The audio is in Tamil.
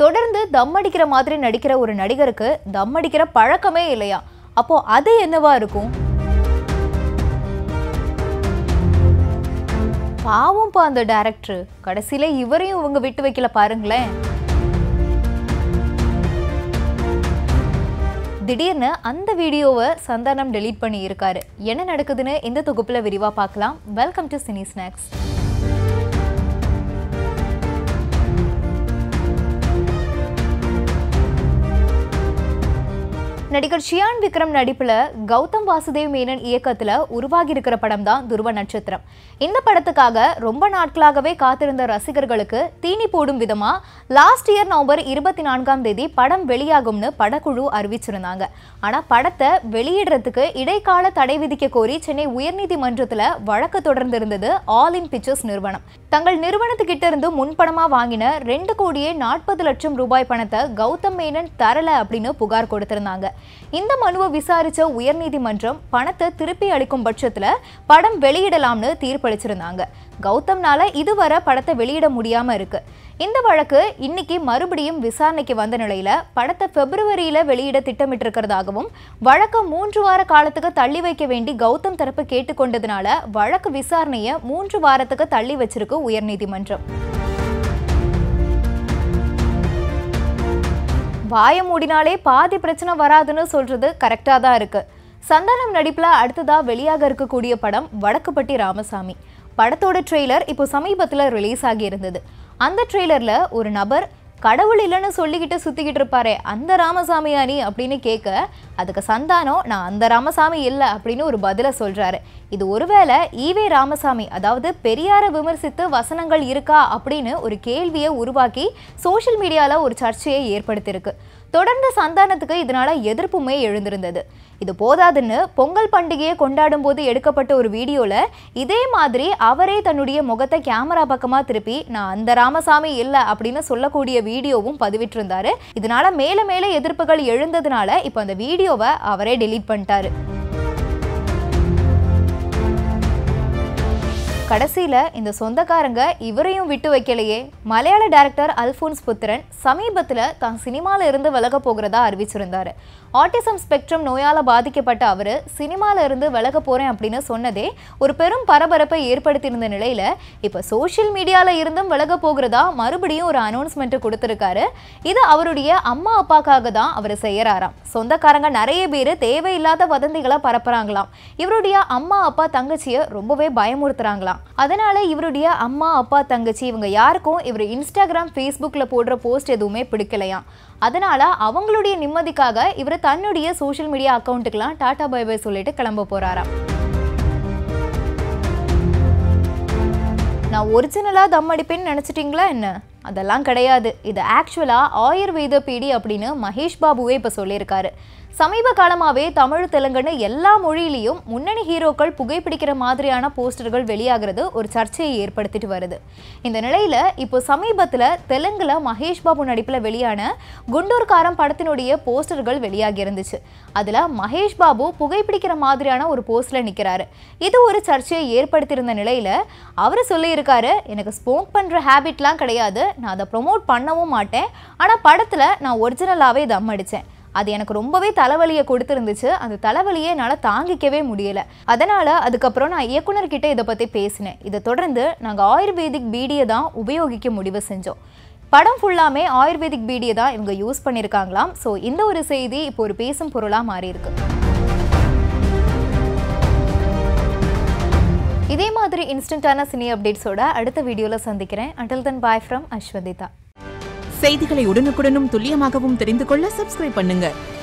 தொடர்ந்து தம் அடிக்கிற மாதிரி நடிக்கிற ஒரு நடிகருக்கு தம் அடிக்கிற பழக்கமே இல்லையா அப்போ அது என்னவா இருக்கும் பாவம்ப்பா அந்த டைரக்டர் கடைசியில இவரையும் இவங்க விட்டு வைக்கல பாருங்களேன் திடீர்னு அந்த வீடியோவை சந்தானம் டெலீட் பண்ணி இருக்காரு என்ன நடக்குதுன்னு இந்த தொகுப்புல விரிவா பார்க்கலாம் வெல்கம் டு சினி ஸ்நாக்ஸ் நடிகர் ஷியான் விக்ரம் நடிப்புல கௌதம் வாசுதேவ் மேனன் இயக்கத்துல உருவாகி இருக்கிற படம் தான் துருவ நட்சத்திரம் இந்த படத்துக்காக ரொம்ப நாட்களாகவே காத்திருந்த ரசிகர்களுக்கு தீனி போடும் விதமா லாஸ்ட் இயர் நவம்பர் இருபத்தி நான்காம் தேதி படம் வெளியாகும்னு படக்குழு அறிவிச்சிருந்தாங்க ஆனா படத்தை வெளியிடுறதுக்கு இடைக்கால தடை விதிக்க கோரி சென்னை உயர்நீதிமன்றத்துல வழக்கு தொடர்ந்து இருந்தது ஆல் இன் பிக்சர்ஸ் நிறுவனம் தங்கள் நிறுவனத்துக்கிட்ட இருந்து முன்பணமா வாங்கின ரெண்டு கோடியே நாற்பது லட்சம் ரூபாய் பணத்தை கௌதம் மேனன் தரல அப்படின்னு புகார் கொடுத்திருந்தாங்க இந்த மனுவை விசாரிச்ச உயர்நீதிமன்றம் பணத்தை திருப்பி அளிக்கும் பட்சத்துல படம் வெளியிடலாம்னு தீர்ப்பளிச்சிருந்தாங்க கௌதம்னால இதுவரை படத்தை வெளியிட முடியாம இருக்கு இந்த வழக்கு இன்னைக்கு மறுபடியும் விசாரணைக்கு வந்த நிலையில படத்தை பிப்ரவரியில வெளியிட திட்டமிட்டிருக்கிறதாகவும் வழக்கை மூன்று வார காலத்துக்கு தள்ளி வைக்க வேண்டி கௌதம் தரப்பு கேட்டுக்கொண்டதுனால வழக்கு விசாரணையை மூன்று வாரத்துக்கு தள்ளி வச்சிருக்கு உயர்நீதிமன்றம் வாய மூடினாலே பாதி பிரச்சனை வராதுன்னு சொல்றது கரெக்டாக தான் இருக்கு சந்தானம் நடிப்புல அடுத்ததா வெளியாக இருக்கக்கூடிய படம் வடக்குப்பட்டி ராமசாமி படத்தோட ட்ரெய்லர் இப்போ சமீபத்தில் ரிலீஸ் ஆகி இருந்தது அந்த ட்ரெய்லர்ல ஒரு நபர் கடவுள் இல்லைன்னு சொல்லிக்கிட்டு சுத்திக்கிட்டு இருப்பாரே அந்த ராமசாமியா நீ அப்படின்னு கேட்க அதுக்கு சந்தானம் நான் அந்த ராமசாமி இல்லை அப்படின்னு ஒரு பதிலை சொல்றாரு இது ஒருவேளை ஈவே ராமசாமி அதாவது பெரியாரை விமர்சித்து வசனங்கள் இருக்கா அப்படின்னு ஒரு கேள்வியை உருவாக்கி சோஷியல் மீடியால ஒரு சர்ச்சையை ஏற்படுத்தியிருக்கு தொடர்ந்து சந்தானத்துக்கு இதனால எதிர்ப்புமே எழுந்திருந்தது இது போதாதுன்னு பொங்கல் பண்டிகையை கொண்டாடும் போது எடுக்கப்பட்ட ஒரு வீடியோல இதே மாதிரி அவரே தன்னுடைய முகத்தை கேமரா பக்கமா திருப்பி நான் அந்த ராமசாமி இல்லை அப்படின்னு சொல்லக்கூடிய வீடியோவும் பதிவிட்டிருந்தாரு இதனால மேல மேல எதிர்ப்புகள் எழுந்ததுனால இப்போ அந்த வீடியோவை அவரே டெலீட் பண்ணிட்டாரு கடைசியில் இந்த சொந்தக்காரங்க இவரையும் விட்டு வைக்கலையே மலையாள டைரக்டர் அல்ஃபோன்ஸ் புத்திரன் சமீபத்தில் தான் சினிமாவில் இருந்து விலக போகிறதா அறிவிச்சிருந்தாரு ஆட்டிசம் ஸ்பெக்ட்ரம் நோயால் பாதிக்கப்பட்ட அவர் சினிமாவில் இருந்து விலக போகிறேன் அப்படின்னு சொன்னதே ஒரு பெரும் பரபரப்பை ஏற்படுத்தியிருந்த நிலையில் இப்போ சோஷியல் மீடியாவில் இருந்தும் விலக போகிறதா மறுபடியும் ஒரு அனௌன்ஸ்மெண்ட்டு கொடுத்துருக்காரு இது அவருடைய அம்மா அப்பாக்காக தான் அவர் செய்யறாராம் சொந்தக்காரங்க நிறைய பேர் தேவையில்லாத வதந்திகளை பரப்புறாங்களாம் இவருடைய அம்மா அப்பா தங்கச்சியை ரொம்பவே பயமுறுத்துறாங்களாம் அதனால இவருடைய அம்மா அப்பா தங்கச்சி இவங்க யாருக்கும் இவர் இன்ஸ்டாகிராம் ஃபேஸ்புக்கில் போடுற போஸ்ட் எதுவுமே பிடிக்கலையாம் அதனால அவங்களுடைய நிம்மதிக்காக இவர் தன்னுடைய சோஷியல் மீடியா அக்கௌண்ட்டுக்கெல்லாம் டாடா பை பை சொல்லிட்டு கிளம்ப போறாராம் நான் ஒரிஜினலாக தம் அடிப்பேன்னு நினச்சிட்டிங்களா என்ன அதெல்லாம் கிடையாது இது ஆக்சுவலாக ஆயுர்வேத பீடி அப்படின்னு மகேஷ் பாபுவே இப்போ சொல்லியிருக்காரு சமீப காலமாகவே தமிழ் தெலுங்குன்னு எல்லா மொழியிலையும் முன்னணி ஹீரோக்கள் புகைப்பிடிக்கிற மாதிரியான போஸ்டர்கள் வெளியாகிறது ஒரு சர்ச்சையை ஏற்படுத்திட்டு வருது இந்த நிலையில் இப்போ சமீபத்தில் தெலுங்குல மகேஷ் பாபு நடிப்பில் வெளியான குண்டூர்காரம் படத்தினுடைய போஸ்டர்கள் வெளியாகி இருந்துச்சு அதில் மகேஷ் பாபு புகைப்பிடிக்கிற மாதிரியான ஒரு போஸ்டில் நிற்கிறாரு இது ஒரு சர்ச்சையை ஏற்படுத்தியிருந்த நிலையில் அவர் சொல்லியிருக்காரு எனக்கு ஸ்மோக் பண்ணுற ஹேபிட்லாம் கிடையாது நான் அதை ப்ரொமோட் பண்ணவும் மாட்டேன் ஆனால் படத்தில் நான் ஒரிஜினலாகவே தம் அடித்தேன் அது எனக்கு ரொம்பவே தலைவலியை கொடுத்துருந்துச்சு அந்த தலைவலியை என்னால் தாங்கிக்கவே முடியல அதனால் அதுக்கப்புறம் நான் இயக்குனர்கிட்ட இதை பற்றி பேசினேன் இதை தொடர்ந்து நாங்கள் ஆயுர்வேதிக் பீடியை தான் உபயோகிக்க முடிவு செஞ்சோம் படம் ஃபுல்லாமே ஆயுர்வேதிக் பீடியை தான் இவங்க யூஸ் பண்ணியிருக்காங்களாம் ஸோ இந்த ஒரு செய்தி இப்போ ஒரு பேசும் பொருளாக மாறியிருக்கு இதே மாதிரி இன்ஸ்டன்டான சினி அப்டேட்ஸோட அடுத்த வீடியோவில் சந்திக்கிறேன் அண்டில் தன் பாய் ஃப்ரம் அஸ்வதிதா செய்திகளை உடனுக்குடனும் துல்லியமாகவும் தெரிந்து கொள்ள சப்ஸ்கிரைப் பண்ணுங்க